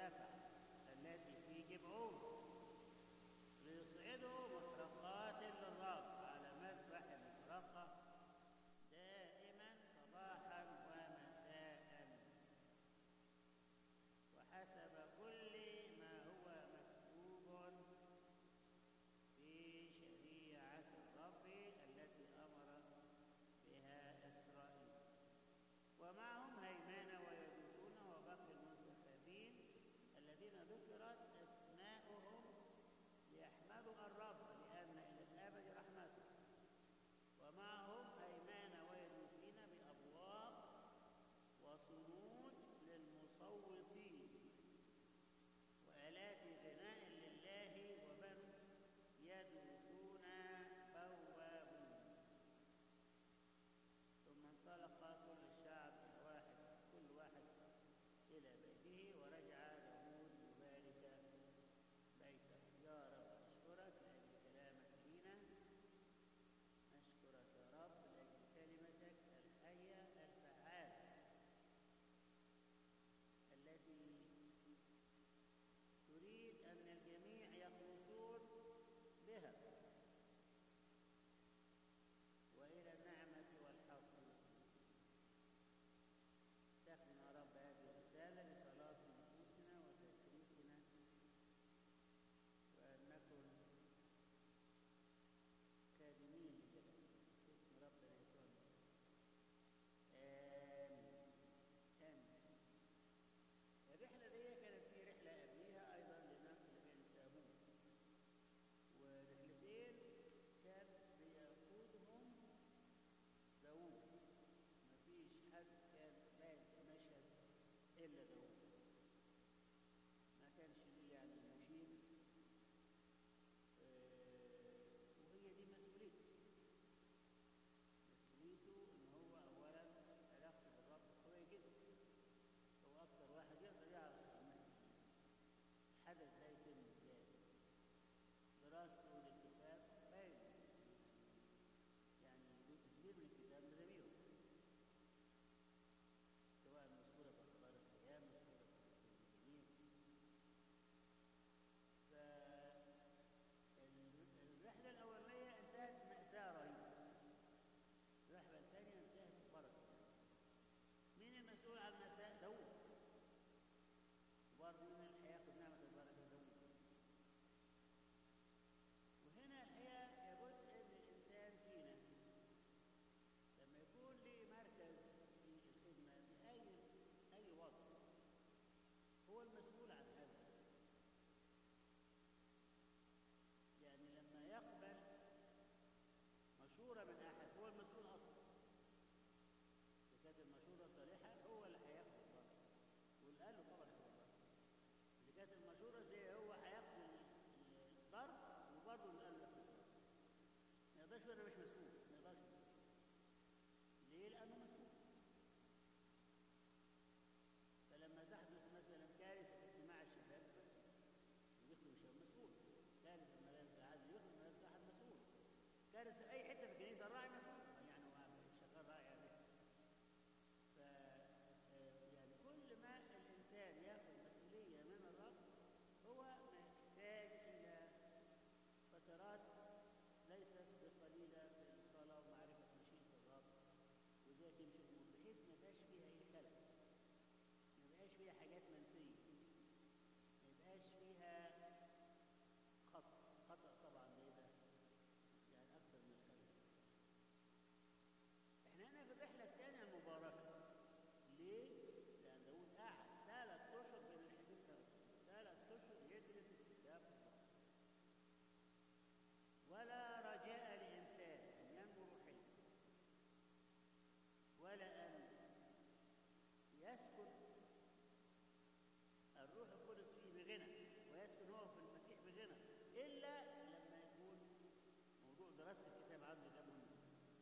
المرتفعة التي في جبعون ليصعدوا محرقات للرب على مذبح المحرقة دائما صباحا ومساء وحسب كل ما هو مكتوب في شريعة الرب التي أمر بها إسرائيل ومعهم هيمان ويدوثون وباقي المنتخبين الذين ذكرت أسماؤهم ليحمدوا الرب لأن إلى الأبد رحمته ومعهم هيمان ويدوثين بأبواق وصنوج للمصوتين وآلات غناء لله وبنو يدوثون بوابون ثم انطلق كل الشعب واحد كل واحد إلى بيته ورجع داود يبارك بيته يا رب أشكرك لأجل كلامك فينا أشكرك يا رب لأجل كلمتك الحية الفعالة التي تريد أن الجميع يخلصون بها وإلى النعمة والحق استخدم يا رب هذه الرسالة لخلاص نفوسنا وتكريسنا وأن نكن خادمين لجلالك باسم ربنا يسوع المسيح آمين آمين الرحلة دي كانت في رحلة قبليها أيضا لنقل بنت أبوه ورحلتين كان بيقودهم داوود مفيش حد كان باين في مشهد إلا داوود ما كانش ليه يعني مشير آه، وهي دي مسؤوليته مسؤوليته ان هو اولا علاقته بالرب قويه جدا هو اكتر واحد يقدر يعرف ان الحدث ده يتم ازاي دراسته للكتاب باين يعني جزء كبير من الكتاب مزاميره سواء مذكوره في اخبار الايام مذكوره في الانجيل فالرحله الاولانيه انتهت بماساه رهيبه الرحله الثانيه انتهت ببركه مين المسؤول عن المساء داوود وبرضه مين اللي هياخد نعمه البركه داوود وهنا الحقيقه لابد ان الانسان فينا لما يكون ليه مركز في الخدمه في اي اي وضع هو المسؤول عن هذا يعني لما يقبل مشورة من أحد هو المسؤول أصلا إذا كانت المشورة صالحة هو اللي هياخد البركة واللي قال له طبعا هو البركة إذا كانت المشورة زي هو هياخد ال- الضرب وبرضه اللي قال له ياخد الضرب ما يقدرش يقول أنا مش مسؤول ما يقدرش يقول. ليه؟ لأنه مسؤول فلما تحدث مثلا كارثة في اجتماع الشباب يخدم الشباب مسؤول كارثة في مدارس العادل يخدم مدارس الأحد مسؤول كارثة في أي حتة في الكنيسة الراعي مسؤول يعني هو شغال راعي يعني ف آه، يعني كل ما الإنسان ياخذ مسؤولية من الرب هو محتاج إلى فترات ليست بقليلة في الصلاة ومعرفة مشيئة الرب وازاي تمشي الأمور بحيث ما يبقاش فيها أي خلل ما يبقاش فيها حاجات منسية ما يبقاش فيها خطأ خطأ طبعا ليه ده يعني أكثر من الخلل احنا هنا في الرحلة الثانية المباركة ليه؟ لأن داود قعد ثلاث أشهر بين الحدود ثلاث أشهر يدرس الكتاب الله ولا رجاء لإنسان أن ينمو روحيا ولا أن يسكن الروح القدس فيه بغنى ويسكن هو في المسيح بغنى إلا لما يكون موضوع دراسة الكتاب عنده ده مهم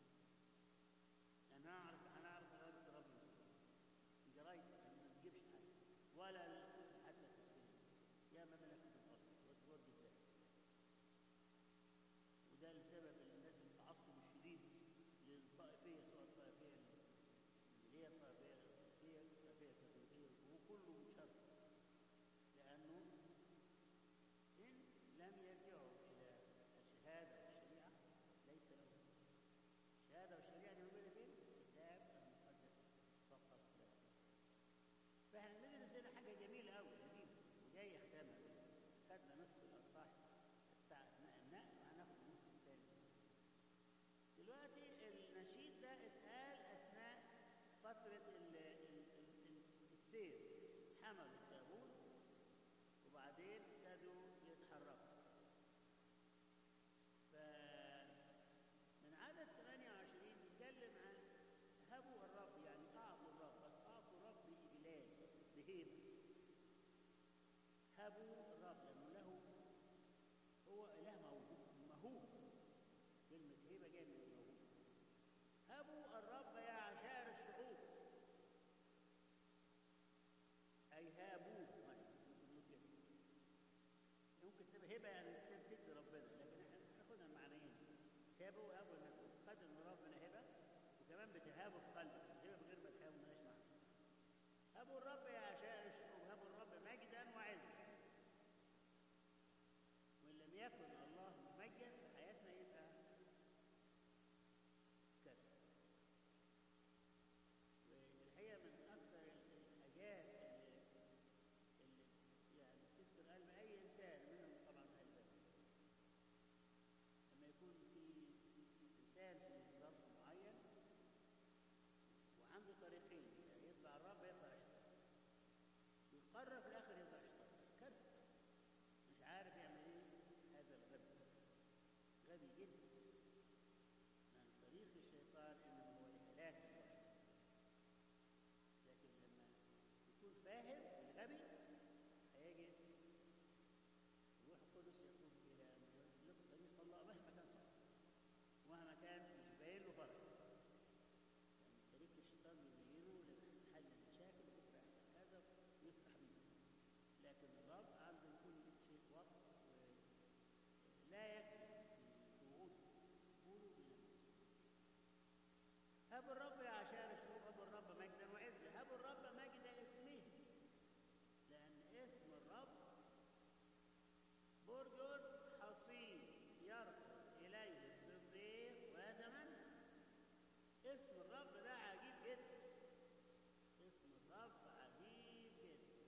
لأن نعرف هنعرف غير الرب جرايد ما تجيبش حاجة ولا الكتب حتى التفسير يا ما ملك الأصل وترد الذات وده لسبب الناس التعصب الشديد للطائفية سواء الطائفية اللي هي الطائفية الطائفية الطائفية الكاثوليكية وكله شر وده اتقال اثناء فتره ال- ال- ال- السير حملوا التابوت وبعدين ابتدوا يتحركوا فمن عدد 28 بيتكلم عن هبوا الرب يعني اعطوا الرب بس اعطوا الرب باجلال بهيبه هبوا الرب لانه له هو اله موهوب مهوب كلمه هيبه جايه من الموهوب هبوا الرب يا عشائر الشعوب اي هابوه مثلا ممكن نقول كده ممكن تبقى هبه يعني تدي ربنا لكن احنا بناخدها المعنيين هبوا وهبوا انك خد من ربنا هبه وكمان بتهابوا في قلبك بس هبه من غير ما تهابوا مالهاش معنى هبوا الرب يا عشائر الشعوب هبوا الرب مجدا وعزا وان لم يكن الله ممجد في حياتنا يبقى كارثه والحقيقه من اكثر الحاجات اللي, اللي يعني تكسر قلب اي انسان منهم طبعا اهل البلد لما يكون في انسان في ظرف معين وعنده طريقين يعني يطلع الرب يطلع الشيطان ويقرر في الاخر يطلع الشيطان كارثه مش عارف يعمل ايه هذا الغبي غبي جدا لان طريق الشيطان انه هو اهلاك البشر لكن لما يكون فاهم الغبي هيجي الروح القدس يقول الى ان يسلك طريق الله مهما كان صعب ومهما كان مش باين له فرق يعني طريق الشيطان بيزينه لحل المشاكل وفكره احسن كذا ويسرح بيه لكن الرب عنده كل شيء وقت لا يكذب في وعوده قولوا بنفسه هب الرب يا عشان الشعوب هب الرب مجدا وعزا هب الرب مجد اسمه لأن اسم الرب برج حصين يركض إليه الصديق ويتمنى اسم الرب ده عجيب جدا اسم الرب عجيب جدا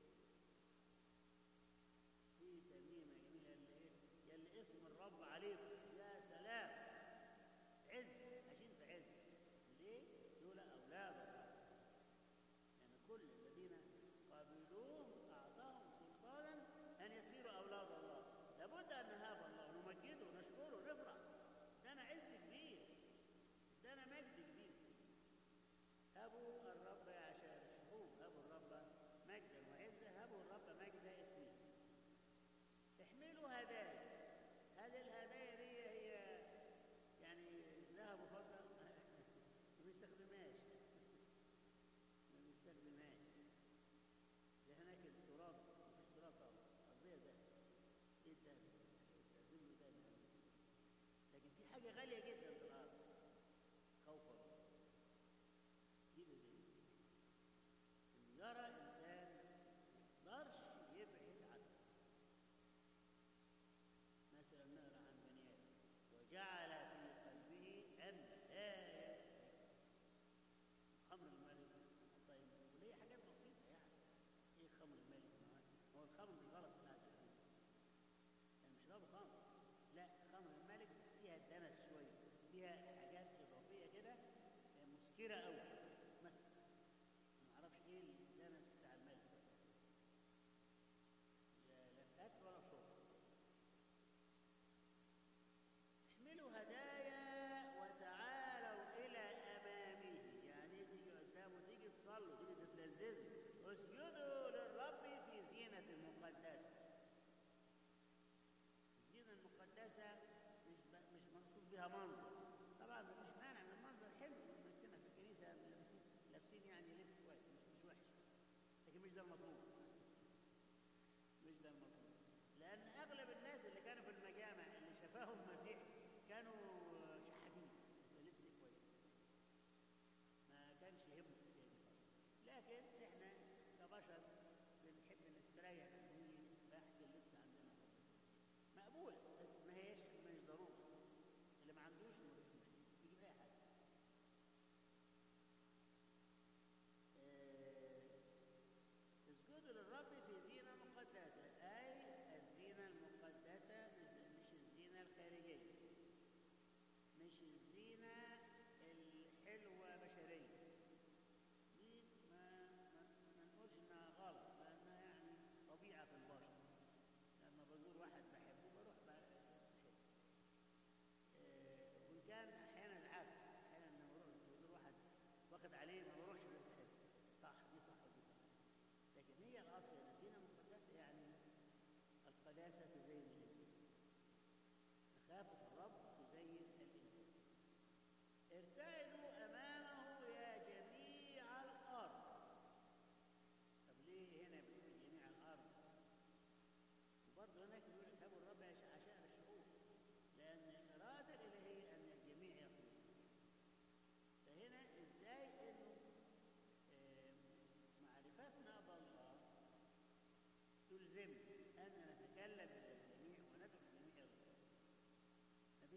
في ترنيمة جميلة اللي اسم يلي اسم الرب عليكم يا سلام عز عايشين في عز ليه؟ دول أولاد الله يعني كل الذين قبلوه أعطاهم سلطانا أن يصيروا أولاد الله لابد أن نهاب الله ونمجده ونشكره ونفرح ده أنا عز كبير ده أنا مجد كبير هبوا الرب يا عشائر الشعوب هبوا الرب مجدا وعزا هبوا الرب مجد اسمه احملوا هدايا هذه الهدايا دي هي يعني ذهب وفضه ما بيستخدمهاش ما بيستخدمهاش ده هناك التراب مفيش تراب طبعا ارضيه ده ايه الذهب يستخدموا ده الذهب. لكن في حاجه غاليه جدا في الارض خوف الله دي اللي زي دي. إن يرى انسان ما يقدرش يبعد عنه مثلا نقرا عن بني ادم وجعل في قلبه ان لا يكذب خمر الملك طيب وليه حاجات بسيطه يعني ايه خمر الملك ما هو- هو الخمر بالغلط في هذا الحديث يعني مش رابط خمر لا خمر الملك فيها دنس شويه فيها حاجات اضافيه كده آه، مسكره قوي مثلا ما اعرفش ايه الدنس بتاع الملك ده. لا لا اكل ولا شرب احملوا هدايا وتعالوا إلى أمامه يعني تيجي قدامه تيجي تصلوا تيجي تتلذذوا اسجدوا للرب في زينة مقدسة الزينة المقدسة مش ب- مش مقصود بها منظر طبعا مفيش مانع من المنظر حلو لما كنا في الكنيسة لابسين لابسين يعني لبس كويس مش مش وحش لكن مش ده المطلوب مش ده المطلوب لأن أغلب الناس اللي كانوا في المجامع اللي شفاهم المسيح كانوا شحاتين لبس كويس ما كانش يهمه الحكاية دي خالص. لكن احنا كبشر بنحب نستريح ونيجي بحث اللبس عندنا مقبول بس ما هيش مش ضروري اللي ما عندوش ما فيش مشكله يجيب اي حاجه آه، اسجدوا للرب في زينة مقدسة أي الزينة المقدسة مش مش الزينة الخارجية مش الزينة الحلوة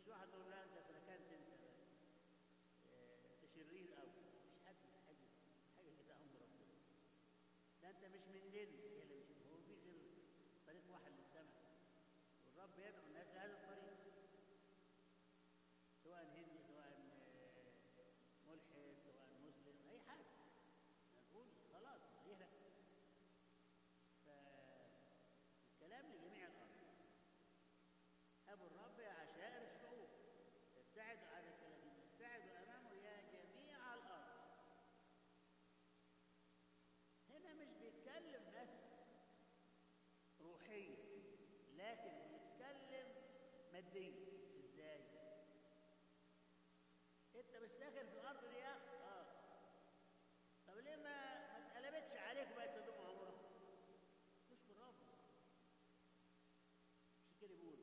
مش واحد يقول لا انت تركنت انت آه، انت شرير قوي مش حد حاجه حاجه كده امر ربنا ده انت مش من دين هي اللي مش هو في غير طريق واحد للسماء والرب يدعو الناس لهذا الطريق سواء هندي سواء آه، ملحد سواء مسلم اي حاجه نقول خلاص يهلك فالكلام لجميع الارض ابو الرب يا عشائر الشعوب ابتعدوا عن الثلاثين ابتعدوا امامه يا جميع الارض هنا مش بيتكلم بس روحيا لكن بيتكلم ماديا ازاي انت مش ساكن في الارض دي يا اخي اه طب ليه ما ما اتقلبتش عليك بقى سدوم وعمره تشكر ربنا مش كده بيقول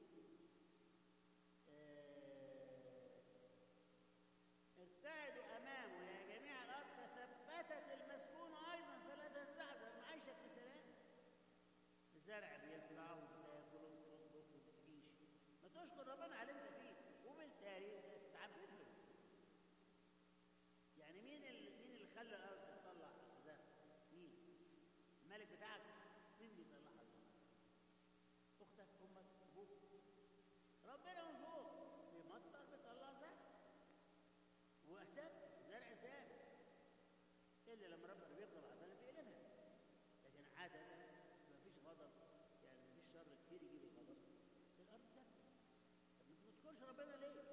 آه، ارتعدوا امامه يا جميع الارض تثبتت المسكون ايضا فلا تنزعزع معيشك في سلام الزرع بيطلع وتاكل وتطبخ وتعيش ما تشكر ربنا على اللي انت فيه وبالتالي تتعبد له يعني مين اللي مين اللي خلى الارض تطلع زرع مين الملك بتاعك مين اللي بيطلعها الزرع اختك امك ابوك ربنا من فوق بيمطر بيطلع زرع وثابت زرع ثابت الا لما ربنا بيغضب على البلد بيقلبها لكن عاده ما فيش غضب يعني ما فيش شر كتير يجيب الغضب الارض ثابته طب ما تشكرش ربنا ليه؟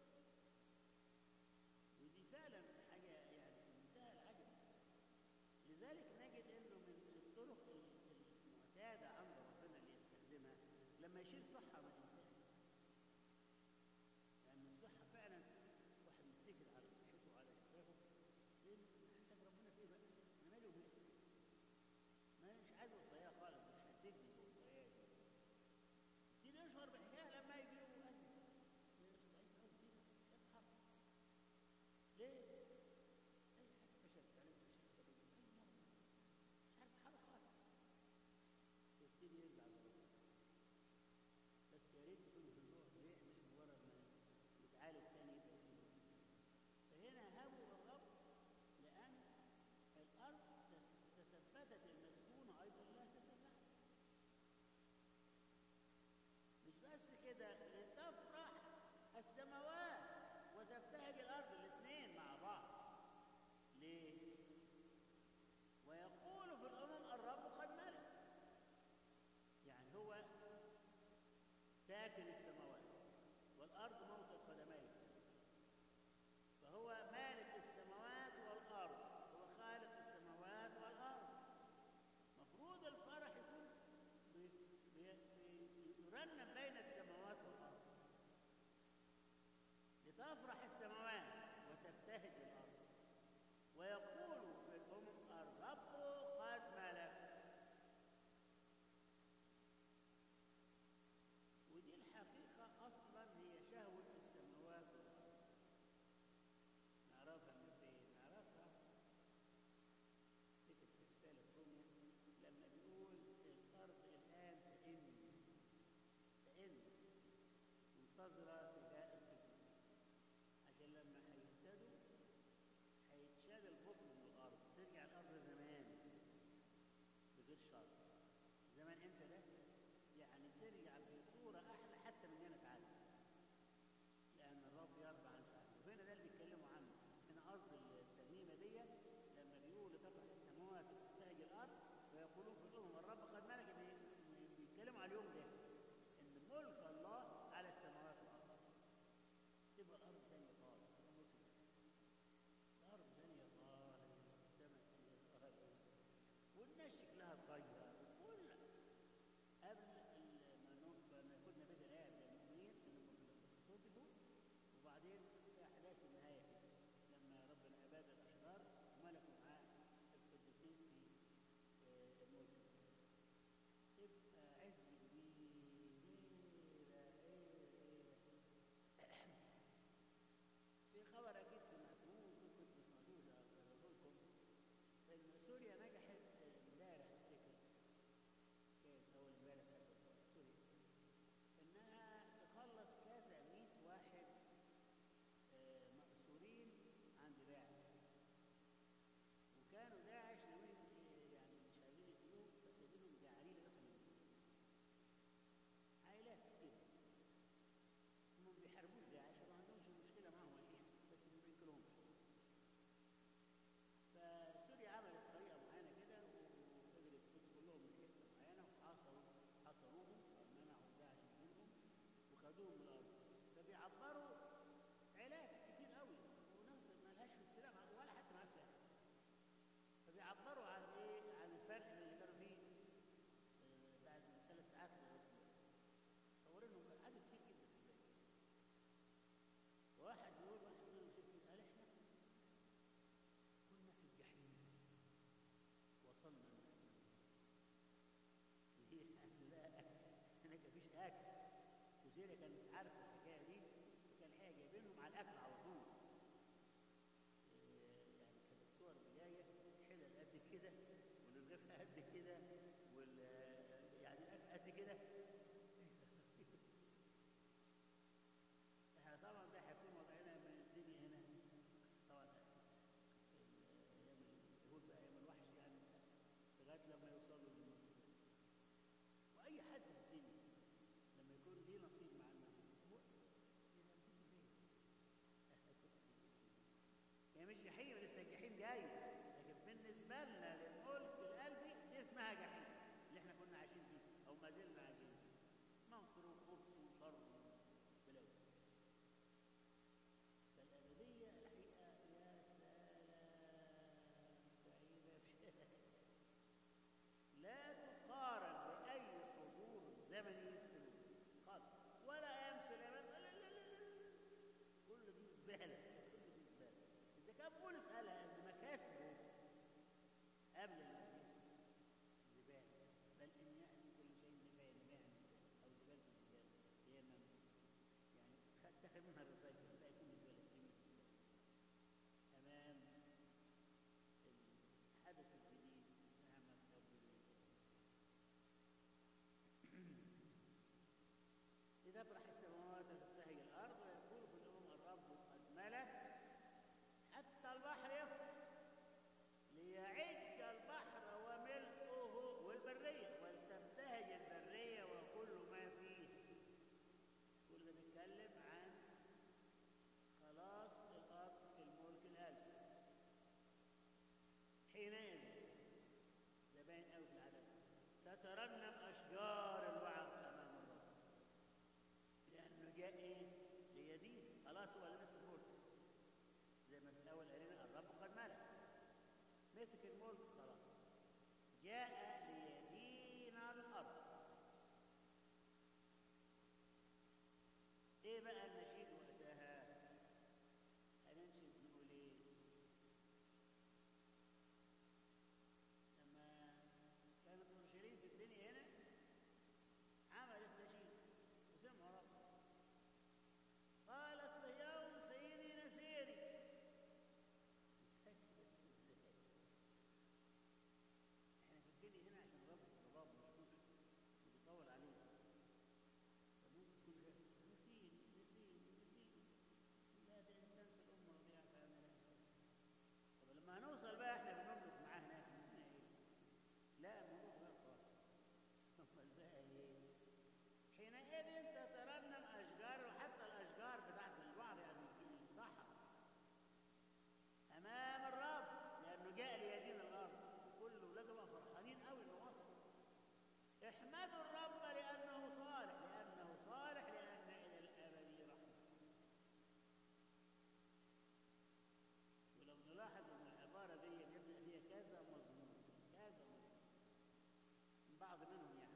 ودي فعلا حاجه يعني في منتهى العجب لذلك نجد انه من الطرق المعتاده عند ربنا اللي يستخدمها لما يشيل صحه من الانسان لان الصحه فعلا واحد متكل على صحته وعلى شفافه ليه محتاج ربنا في ايه بقى؟ انا مالي ومالي ما انا مش عايز وصايا خالص بتحددني بوصاياي يبتدي يشعر بالحكايه لما يجي له ازمه يشعر ضعيف قوي كده يضحك ليه؟ اي حاجه فشلت عليه مشاكل اي مرض مش عارف حاله خالص يبتدي يرجع لربنا بس يا ريت يكون الرجوع رجع مش مجرد ما يتعالج تاني يبقى يسيبه فهنا هبوا الرب لان الارض تثبتت المسكونه ايضا لا تتزعزع مش بس كده لتفرح السماوات وتبتهج الارض الاثنين مع بعض ليه ويقول في الامم الرب قد ملك يعني هو ساكن السماوات والارض موطئ قدميه فهو مالك السماوات والارض هو خالق السماوات والارض مفروض الفرح يكون بي- بي- بي- يرنم بين السماوات والارض لتفرح السماوات وتبتهج الارض ويقول في الامم الرب قد ملك ودي الحقيقة أصلا هي شهوة السماوات والأرض نعرفها من فين؟ نعرفها فكر في رسالة روميا لما بيقول الأرض الآن تئن تئن منتظرة فداء القديسين عشان لما هيهتدوا هيتشال البطن من الأرض ترجع الأرض زمان بغير شر زمان امتى ده؟ يعني ترجع بصورة أحلى حتى من هنا تعالى لأن الرب يرضى عن شعبه وهنا ده اللي بيتكلموا عنه هنا قصد الترنيمة دي لما بيقول تفرح السماوات وتبتهج الأرض ويقولون في الأمم الرب قد ملك بي- بيتكلموا على اليوم ده إن ملك الله على السماوات والأرض تبقى الأرض ثانية خالص ملك الأرض ثانية خالص السماء ثانية خالص والناس شكلها اتغير وكل قبل ال- ما نقف ما كنا بدأ الآية المؤمنين انكم صدقوا وبعدين في أحداث النهاية كده لما ربنا أباد الأشرار وملكوا معاه القديسين في آه، الملك تبقى عز كبير ورغيفها قد كده وال يعني قد كده احنا طبعا ده هيكون وضعنا من الدنيا هنا طبعا ايام اليهود بقى ايام الوحش يعني لغايه لما يوصلوا للموت واي حد في الدنيا لما يكون ليه نصيب مع المسيح هو يبقى بتيجي فين؟ هي مش جحيم لسه الجحيم جاي لكن بالنسبه لنا للملك القلبي دي اسمها جحيم اللي احنا كنا عايشين فيه او ما زلنا عايشين فيه منكر وخبث وشر بلاوي فالابديه الحقيقه يا سلام سعيده بشيء لا تقارن باي حضور زمني في الوجود خالص ولا ايام سليمان لا لا لا لا كل دي زباله كل دي زباله اذا كان بولس قالها ان مكاسبه قبل المسيح زباله بل ان يأس كل شيء نفاية نماء او زباله الزباله هي من يعني خد تاخد منها الرسائل تلاقي كل زباله ترمي في الزباله امام الحدث الجديد نعمه ربنا يسوع المسيح لتفرح السماوات وتبتهج الارض ويقول في الامم الرب قد ملك حتى البحر يفرح ليعج البحر وملئه والبريه ولتبتهج البريه وكل ما فيه كل ده بيتكلم عن خلاص الارض في الملك الالف حينئذ ده باين قوي في العدد تترنم اشجار الوعد امام الله لانه جاء ايه ليدين خلاص هو اللي مسك الملك زي ما في الاول قالنا الرب قد ملك مسك الملك خلاص جاء ليدين الارض ايه بقى النشيد وقتها هننشد نقول ايه لما كانت اورشليم في الدنيا هنا عملت نشيد وسمعوا رب قالت صهيون سيدي نسيري ازاي بس ازاي احنا في الدنيا هنا عشان رب الرباب مش بيطول علينا فممكن كل ده نسيني نسيني نسيني لا ده ان تنسى الام رضيعه فانا لا انسى طب لما هنوصل بقى احنا بنملك معاه هناك نسينا ايه؟ لا الموضوع بقى خالص امال بقى ايه؟ حينئذ تترنم اشجار وحتى الاشجار بتاعت البعض يعني الصحراء امام الرب لانه جاء ليدين الارض كل ولاده بقى فرحانين قوي انه وصل احمدوا الرب لانه صالح لانه صالح لان الى الابد رحمه ولو نلاحظ ان العباره دي بيبدا فيها كذا مضمون كذا مضمون من بعض منهم يعني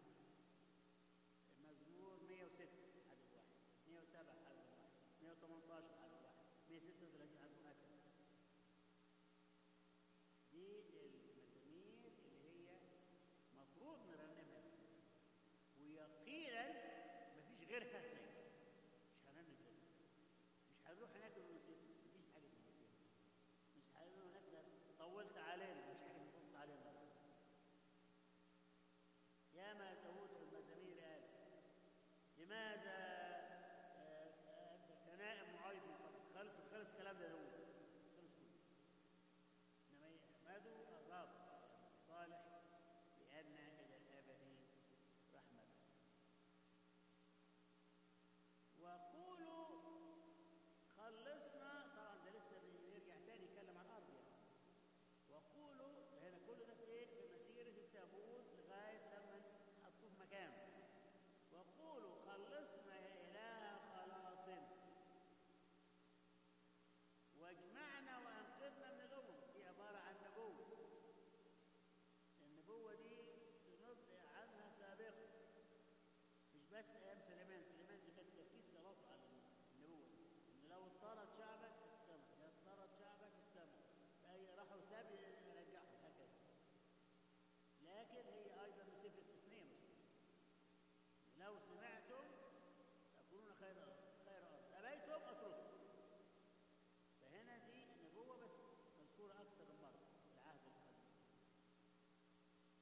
مزمور 106 عدد واحد 107 عدد واحد 118 عدد واحد 136 عدد هكذا دي المزامير اللي هي مفروض نرنمها ويقينا مفيش غيرها هناك مش هنرنم غيرها مش هنروح هناك ونسيب مفيش حاجه اسمها نسيب مش هنروح هناك ده طولت علينا مش حاجه اسمها طولت علينا يا ما داود في المزامير قال لماذا آه، آه، كنائم معايفي خلص خلص الكلام ده داود خلص كله انما يحمدوا الرب صالح لان الى الابد رحمته وقولوا خلصنا طبعا ده لسه بيرجع تاني يتكلم عن الارض يعني وقولوا هنا كل ده في ايه في مسيره التابوت لغايه لما حطوه في مكانه وقولوا خلصنا يا اله خلاص واجمعنا وانقذنا من الامم دي عباره عن نبوه النبوه دي بنطلع عنها سابقا مش بس ايام سليمان سليمان دي كانت تركيز صلاته على النبوه ان لو اضطرد شعبك استمع يا اضطرد شعبك استمع فهي راحوا ساب يرجعهم هكذا لكن هي ايضا بصفه التثنيه مسؤول لو سمعتم تكونون خير خير ارض ابيتم اتركوا فهنا دي نبوه بس مذكوره اكثر من مره في العهد القديم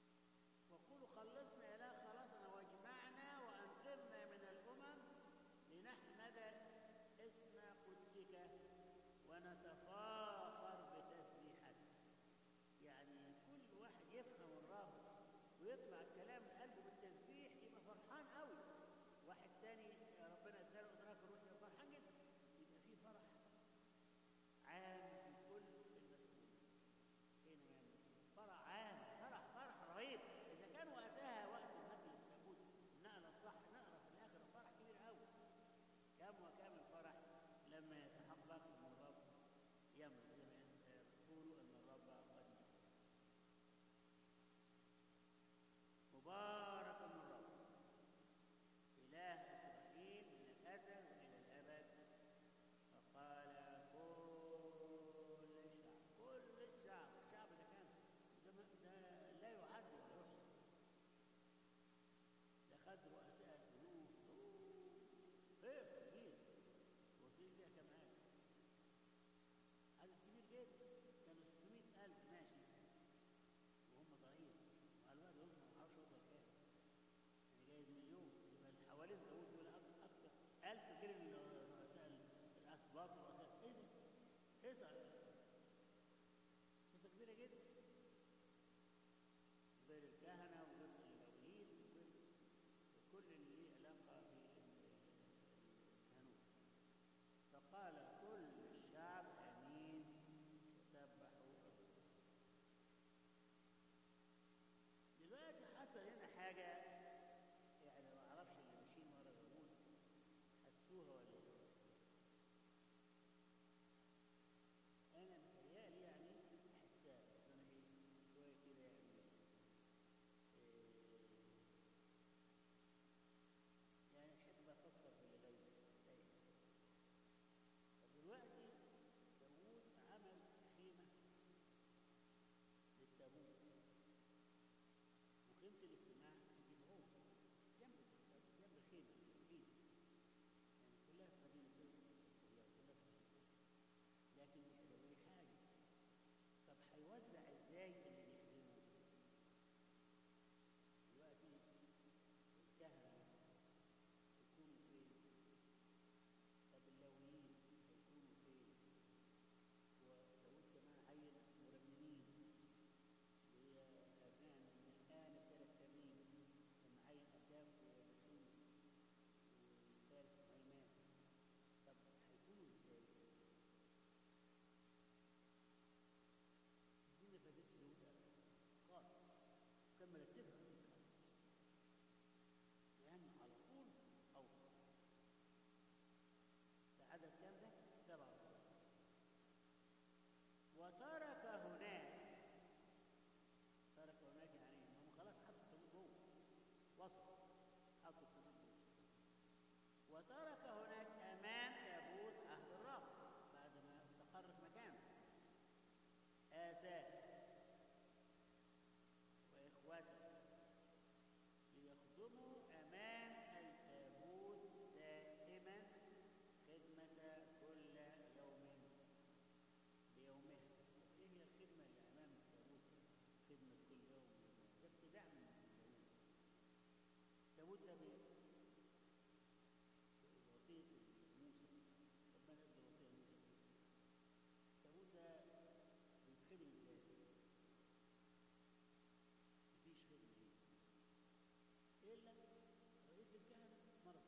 فصل حطوا في النص. وترك هناك امام تابوت عهد الرب بعد ما استقر في مكانه آساف وإخوته ليخدموا أمام التابوت دائما خدمة كل يوم بيومه إيه هي الخدمة اللي أمام التابوت خدمة كل يوم بيومه ده ابتداء من التابوت التابوت ده بي- وصية موسى ربنا ادى وصية لموسى التابوت ده بيتخدم ازاي؟ مفيش خدمة ليه إلا رئيس الكهنة مرض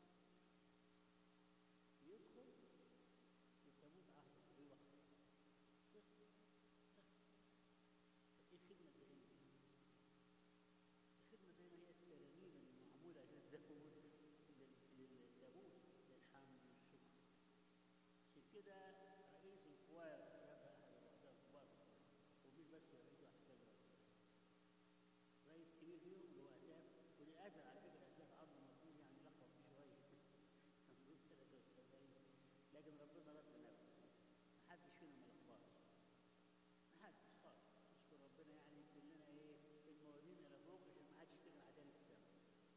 يدخل التابوت عهد ويوقف بس بس طب ايه الخدمة الدائمة دي؟ الخدمة الدائمة هي الترانيم المعمولة للداوود لل- للتابوت للحمد والشكر عشان كده رئيس الكوار شاب احد الرؤساء الكبار ومش بس رئيس واحد كذا رئيس رئيس كبير فيهم اللي هو اساف وللاسف على فكره اساف عظم مفهوم يعني لقب شويه المفروض 73 لكن ربنا رد نفسه محدش فينا ما لخبطش محدش خالص نشكر ربنا يعني كلنا ايه الموازين الى فوق عشان ما حدش يشتغل علينا في السماء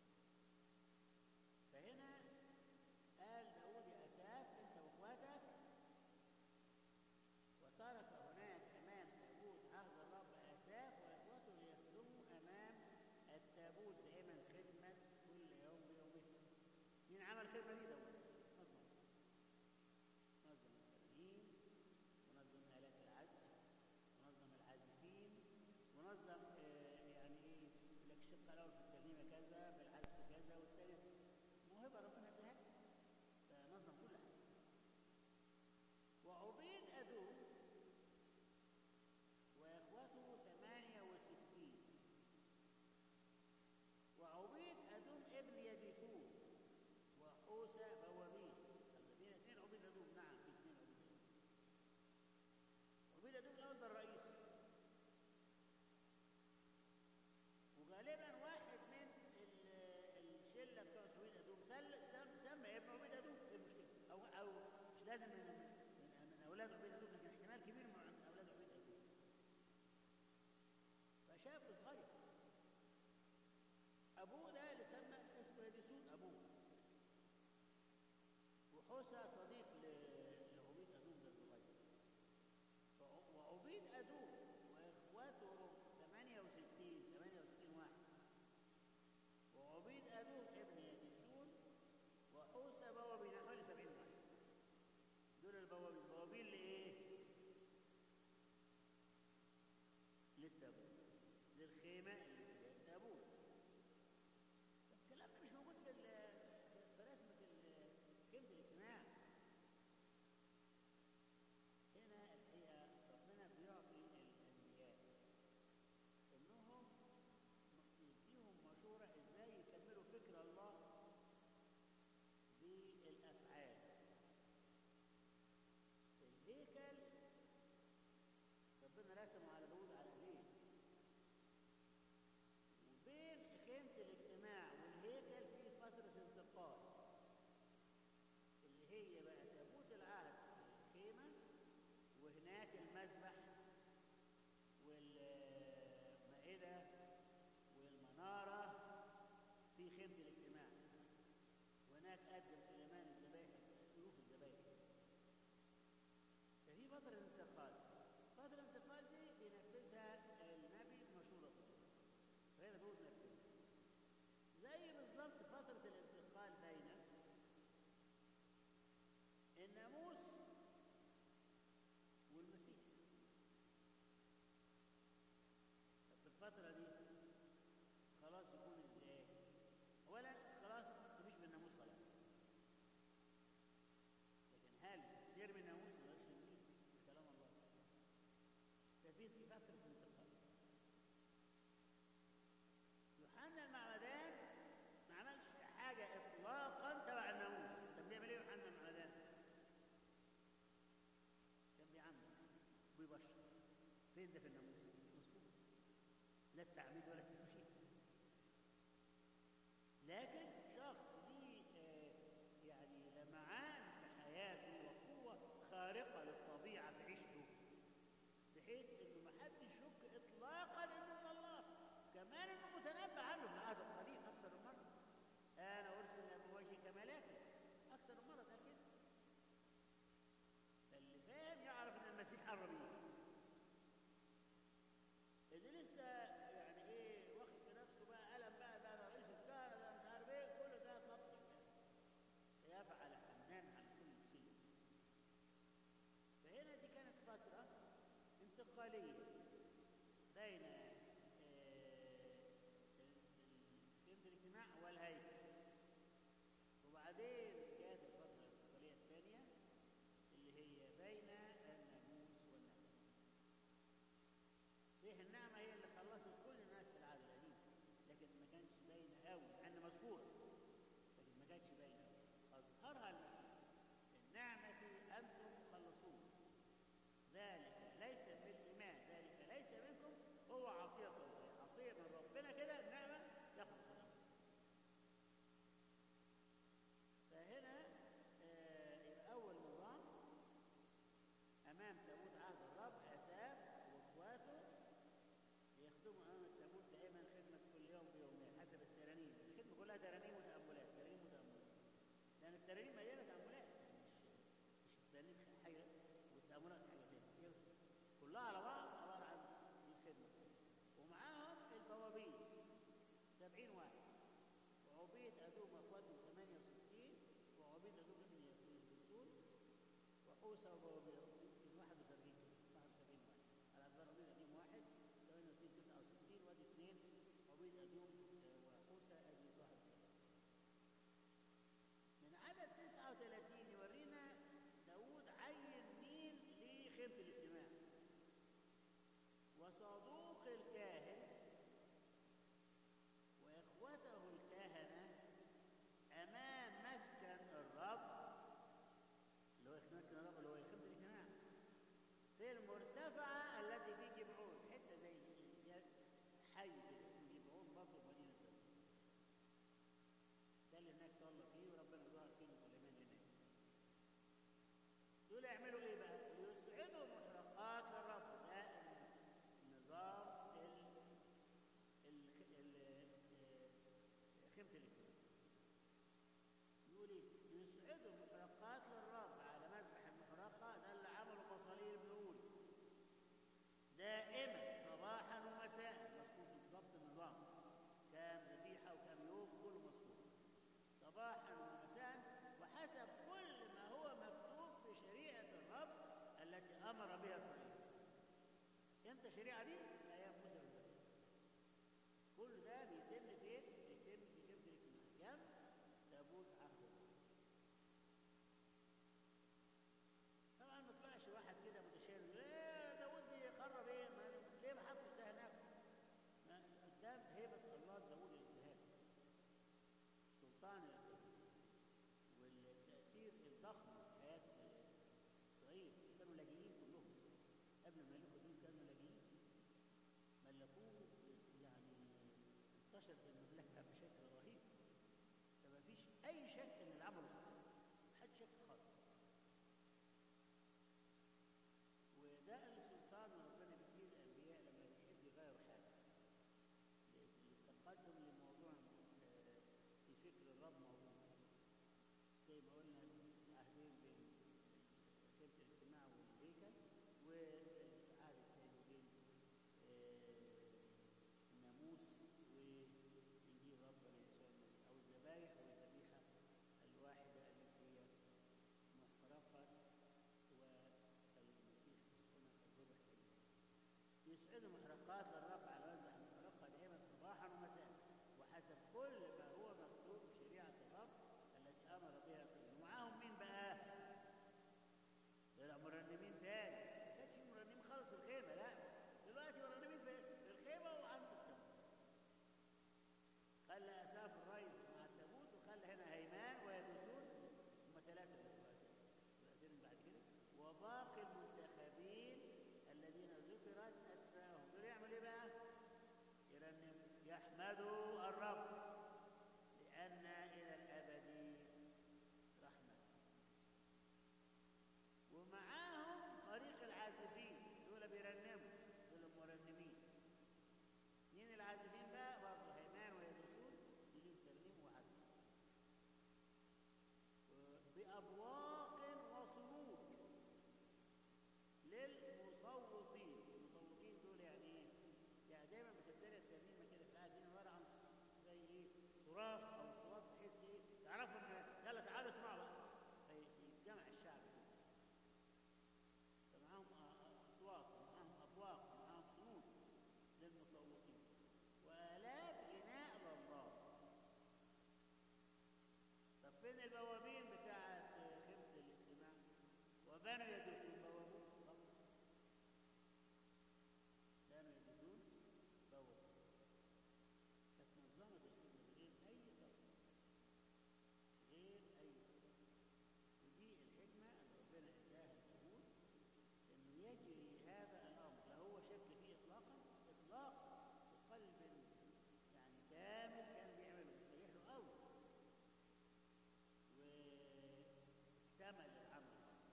فهنا قال داود يا اساف انت واخواتك وترك هناك امام تابوت عهد الرب اساف واخوته ليخدموا امام التابوت دائما خدمه كل يوم بيومه مين عمل الخدمه دي داود نظم نظم الترنيم ونظم الات العزف ونظم العازفين ونظم آه، يعني ايه يقول لك الشق الاول في الترنيمه كذا بالعزف كذا والثاني موهبه ربنا اداها له. فنظم كل حاجه وعبيد أدوم وإخوته ثمانية وستين وعبيد أدوم ابن يديثون وحوسى بوابين الذين اثنين عبيد أدوم نعم في اثنين عبيد أدوم عبيد أدوم الأول ده الرئيس وغالبا واحد من ال- الشله بتوع عبيد ادوم سل سم سمى ابن عبيد ادوم ايه المشكله؟ او او مش لازم من من, من اولاد عبيد ادوم لكن احتمال كبير من اولاد عبيد ادوم. فشاب صغير ابوه ده اللي سمى اسمه يديسون ابوه وحوسى صديق ل- لعبيد ادوم ده الصغير فع- وعبيد ادوم واخواته 68 68 واحد وعبيد أدوم ابن يديسون وحوسى بوابين حوالي 70 واحد دول البوابين بوابين لإيه؟ للتابوت للخيمة اللي فيها التابوت طب الكلام ده مش موجود في ال- في رسمة ال- خيمة الاجتماع هنا الحقيقة ربنا بيعطي الأنبياء إنهم يديهم مشورة إزاي يكملوا فكر الله بالأفعال الهيكل ربنا رسمه على داود على ايديه وبين خيمة الاجتماع والهيكل في فترة انتقال اللي هي بقى تابوت العهد في الخيمة وهناك المذبح والمائدة والمنارة في خيمة الاجتماع وهناك قدم سليمان الذبائح ألوف الذبائح ففي فترة انتقال فترة الانتقال دي بينفذها النبي بمشورة الله فهنا بيقول نفذها زي بالظبط فترة الانتقال بين الناموس والمسيح طب في الفترة دي خلاص يكون ازاي؟ أولا خلاص مفيش بالناموس خلاص لكن هل يرمي الناموس ولا يرمي الدين؟ كلام الله ففي في فترة انتقال يوحنا المعمدان ما عملش حاجة إطلاقا تبع الناموس كان بيعمل إيه يوحنا المعمدان؟ كان بيعمل ويبشر فين ده في الناموس؟ مظبوط لا التعميد ولا التبشير لكن شخص ليه آه، يعني لمعان في حياته وقوة خارقة للطبيعة في عيشته بحيث انه ما حدش يشك اطلاقا انه من الله كمان انه متنبأ عنه في العهد القديم اكثر من مرة انا ارسل بوجه كمالاتي اكثر من مرة قال كده فاللي فاهم يعرف ان المسيح قرب يجي اللي لسه يعني ايه واخد في نفسه بقى قلم بقى ده انا رئيس الكهنه ده مش عارف ايه كل ده طبش يفعل حنان عن كل شيء فهنا دي كانت فتره انتقاليه بين آه، ال- ال- الاجتماع والهيكل وبعدين جاءت الفتره الانتقاليه الثانيه اللي هي بين الناموس والنعمه صحيح النعمة هي اللي خلصت كل الناس في العهد القديم لكن ما كانش باينة قوي مع إن مذكورة لكن ما كانش باينة قوي أظهرها المسيح النعمة أنتم مخلصون ذلك ليس بالإيمان ذلك ليس منكم هو عطية الله عطية من ربنا كده النعمة ياخد خلاص فهنا آه، يبقى أول نظام أمام تابوت عهد الرب أساف وإخواته يخدموا أمام التابوت دائما خدمة كل يوم بيومين حسب الترانيم الخدمة كلها ترانيم وتأملات ترانيم وتأملات لأن الترانيم مليانة تأملات يعني مش مش الترانيم حاجة والتأملات حاجة تانية هي كلها على بعض عبارة عن الخدمة ومعاهم البوابين سبعين واحد وعبيد أدوم أخواتهم 68 وعبيد أدوم ابن يسوع وحوسة وبوابير يمكن 71 71 واحد على أخبار عبيد أدوم واحد 68 69 وادي اثنين عبيد أدوم آه، وحوسة أدي 71 من عدد 39 يورينا داوود عين مين لخيمة الاجتماع وصدوق الكاهن وإخوته الكهنة أمام مسكن الرب اللي هو مسكن الرب اللي هو خيمة الاجتماع في المرتفعة التي في جبعون حتة زي فيها حي كده اسمه جبعون برضه في مدينة داوود ده اللي هناك صلى فيه وربنا ظهر فيه لسليمان هناك دول يعملوا ايه بقى؟ يسعدوا محرقات للرب ده النظام ال ال ال خيمة الاجتماع يقول ايه؟ يسعدوا محرقات للرب على مذبح المحرقة ده اللي عمله مصالير بنقول دائما صباحا ومساء مذكور بالظبط النظام كام ذبيحة وكام يوم كله مذكور صباحا ومساء وحسب كل ما هو مكتوب في شريعة الرب التي أمر بها إسرائيل امتى الشريعة دي؟ أيام موسى والنبي كل ده بيتم فين؟ بيتم في خيمة الاجتماع جنب تابوت عهد الله طبعا ما طلعش واحد كده متشائم ليه داوود بيخرب ايه؟ ما- ليه ما حطش ده هناك؟ ما- قدام هيبة الله داوود الالتهاب سلطان الالتهاب والتأثير الضخم في حياة إسرائيل كانوا لاجئين كلهم قبل ما يملكوا دول كانوا لاجئين ملكوه يعني انتشرت المملكة بشكل رهيب فما فيش أي شك إن العمل صح ما حدش شك خالص وده السلطان ربنا بيديه الأنبياء لما بيحب يغيروا حاجة للتقدم لموضوع آه، في فكر الرب موضوع زي ما قلنا العهدين بين خيمة الاجتماع والهيكل والعهد الثاني بين آه، الناموس وإنجيل ربنا يسوع المسيح أو الذبائح والذبيحة الواحدة التي هي محرقة والمسيح هنا قد ذبح إليه يسعد محرقات للرب على مذبح المحرقة دائما صباحا ومساء وحسب كل ما هو مكتوب في شريعة الرب التي أمر بها إسرائيل ومعاهم مين بقى؟ لا مرنمين تاني ما كانش في مرنمين خالص في الخيمة لا دلوقتي مرنمين في في الخيمة وعند التابوت خلى أساف الرئيس مع التابوت وخلى هنا هيمان ويدوسون هم ثلاثة اللي هم رؤساء بعد كده وباقي المنتخبين الذين ذكرت أسماءهم دول يعمل إيه بقى؟ يرنم يحمدوا الرب ومعاهم فريق العازفين دول بيرنموا دول المرنمين مين العازفين بقى برضه هيمان ويدرسون يجيب ترنيم وعزف بأبواق وصمود للمصوتين المصوتين دول يعني ايه؟ يعني دايما بتبتدي الترنيمه كده تلاقي دي عباره عن زي ايه؟ صراخ او صوت بحيث ايه؟ تعرفوا ان يلا تعالوا اسمعوا بقى فيتجمع الشعب كده فمعاهم اصوات ومعاهم ابواق ومعاهم صمود للمصوتين والات غناء لله طب فين البوابين بتاعت خيمه الاجتماع وبنوا يدرسون بوابون طبعا كانوا يدرسون بوابون كانت منظمه الخدمه بغير اي ضغط غير اي ضغط ودي الحكمه اللي ربنا اداها اليهود انه يجري هذا الامر لا هو شك فيه اطلاقا اطلاقا بقلب يعني كامل كان بيعمله بيسيح له قوي واكتمل العمل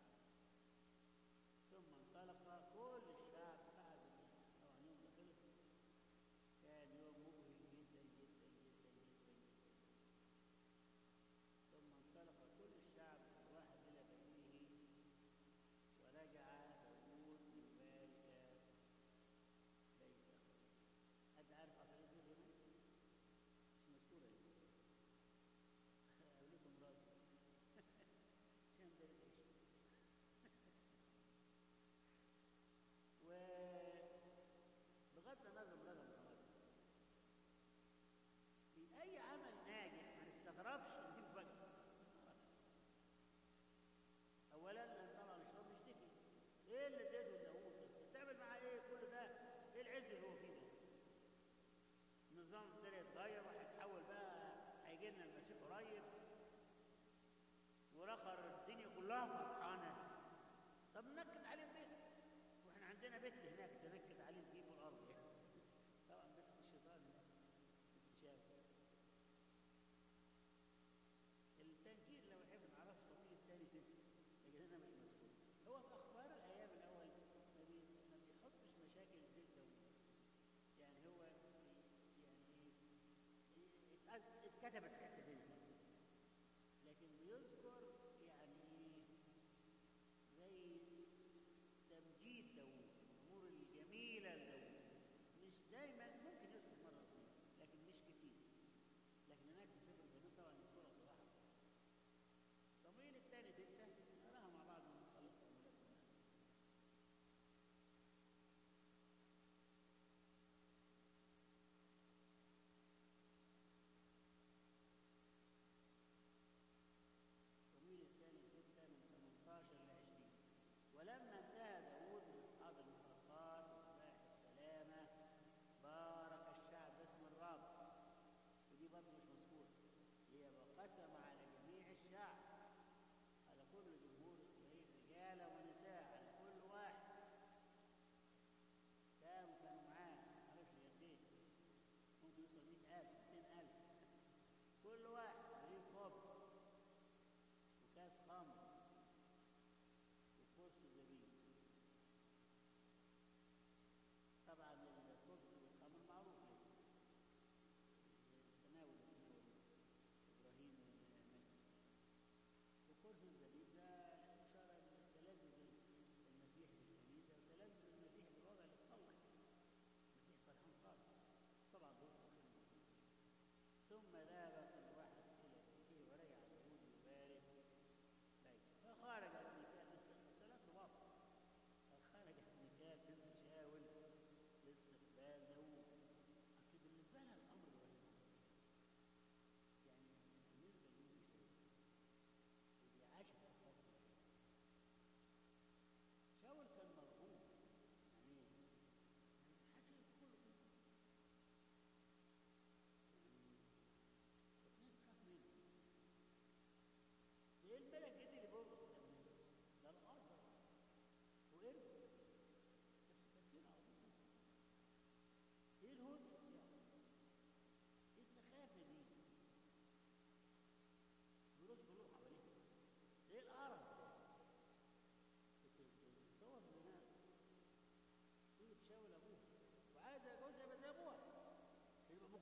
ثم انطلق كل الشعب بعد طبعا يوم ده خلص كان يوم مبهج جدا جدا جدا جدا جدا ثم انطلق كل الشعب واحد الى بيته ورجع داوود يبارك بيته حد عارف عصرية دول هنا؟ مش مذكورة دي أقول لكم راسي عشان ده العيش وبغض النظر من رقم الخواطر في أي عمل ناجح ما نستغربش إن دي مفاجأة ما نستغربش أولا لأن طبعا الشيطان بيشتكي إيه اللي اديته لداوود ده؟ بتعمل معاه إيه كل ده؟ إيه العز اللي هو فيه ده؟ النظام ابتدى يتغير وهيتحول بقى هيجي لنا المسيح قريب ورخر الدنيا كلها فرحانه طب ننكد عليه بيت واحنا عندنا بيت هناك تنكد عليه الدين والارض يعني طبعا بيت الشيطان اكتشاف التنكيل لو يحب نعرف صفيه الثاني ست لكن هنا مش مذكور هو في اخبار الايام الاول ما, بي... ما بيحطش مشاكل البيت دوت يعني هو يعني اتكتبت حته هنا لكن بيذكر يعني زي تمجيد داوود الامور الجميله لداوود مش دايما ممكن يذكر مره اثنين لكن مش كتير لكن هناك في سفر الزمان طبعا مذكوره صراحه صمويل الثاني سته نراها مع بعض ونخلص تأملاتنا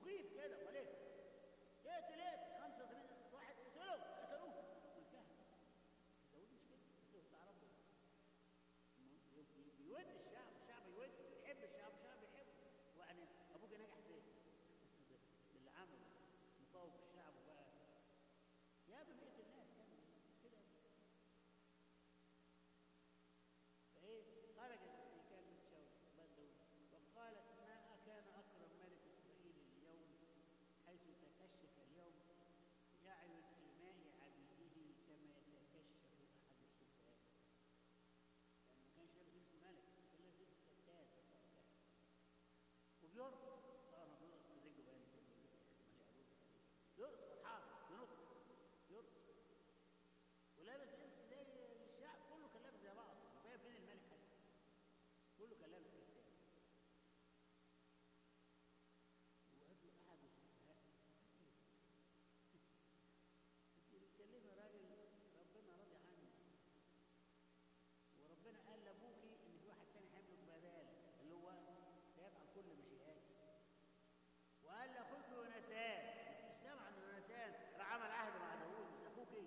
مخيف كده امال ايه؟ اقتل اقتل 85 واحد اقتلهم قتلوه والكهنه داود مش كده قتلوا بتاع ربنا بيود الشعب الشعب يود يحب الشعب الشعب يحبه ويعني ابوك نجح فين؟ باللي عمله مفوق الشعب وبقى يا بمئة الناس يا ابني مش كده فايه خرجت في كلمة شاول استقبال داود وقالت ما كان أكرم ملك إسرائيل اليوم حيث تكشف اليوم يعين في ماء عبيده كما يتكشف أحد السفهاء يعني ما كانش لابس لبس ملك كان لابس لبس كتاب وبيرقص طبعا ما بيرقص من رجله باين يرقص فرحان ينط يرقص ولابس لبس زي الشعب كله كان لابس زي بعض باين فين الملك حتى كله كان لابس كتاب وقال له احد السفهاء انت بتكلمي راجل ربنا راضي عنه وربنا قال لابوكي ان في واحد تاني هيملك بدالك اللي هو سيفعل كل مشيئاتي وقال لاخوك يونسان مش سامع عن يونسان راح عمل عهد مع داوود مش اخوك ايه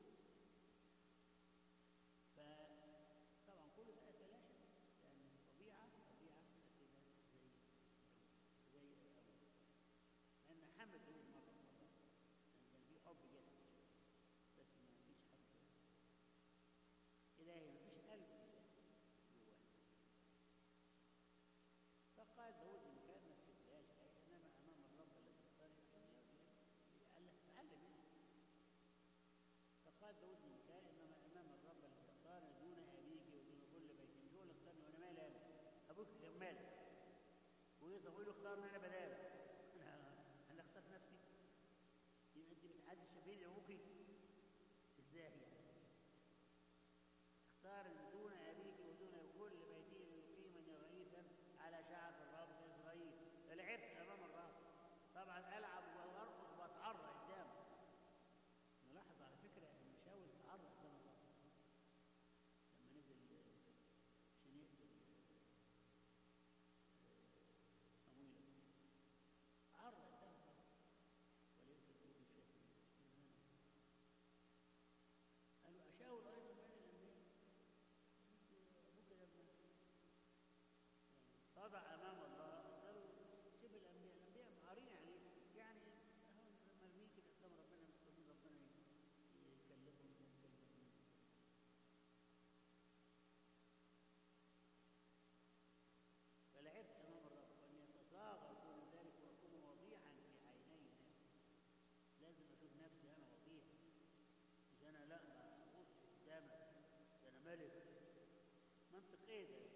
فطبعا كل ده تلاشى لان الطبيعه طبيعه فاسده زي زي ابوه لان حمد داوود مره مره لان كان في حب جسدي شويه بس ما فيش حب الهي ما فيش قلب جواه فقال داود ان كان ما سكتهاش انما امام الرب الذي اختار قال لك تعلم منه فقال داود ان كان انما امام الرب الذي اختار دون ابيك ودون كل بيت مش هو اللي اختارني وانا مالي انا ابوك كان مالك ويصف يقول له اختارني انا بدالك انا انا اخترت نفسي يبقى انت بتعزز شبيه ابوكي ازاي يعني اختار دون أبيك ودون كل بيتين يقيمني رئيسا على شعب الرب إسرائيل لعبت أمام الرب طبعا ألعب وأرقص وأتعرى قدامه نلاحظ على فكرة إن شاول تعرى قدام الرب لما نزل عشان يقتل صمويل تعرى قدام الرب وليقتل داود شاكر قالوا أشاور أيضا بين الأنبياء أبوك لما طبع أمام الله قالوا سيب الأنبياء الأنبياء معارين عليه يعني هو مرمي كده قدام ربنا مستنيين ربنا يكلفهم يكلفهم فلعبت أمام الرب وأن يتصاغر كل ذلك وأكون وضيعا في عيني الناس لازم أشوف نفسي أنا وضيع مش أنا لا ما أبصش قدامك ده أنا ملك منطق إيه ده؟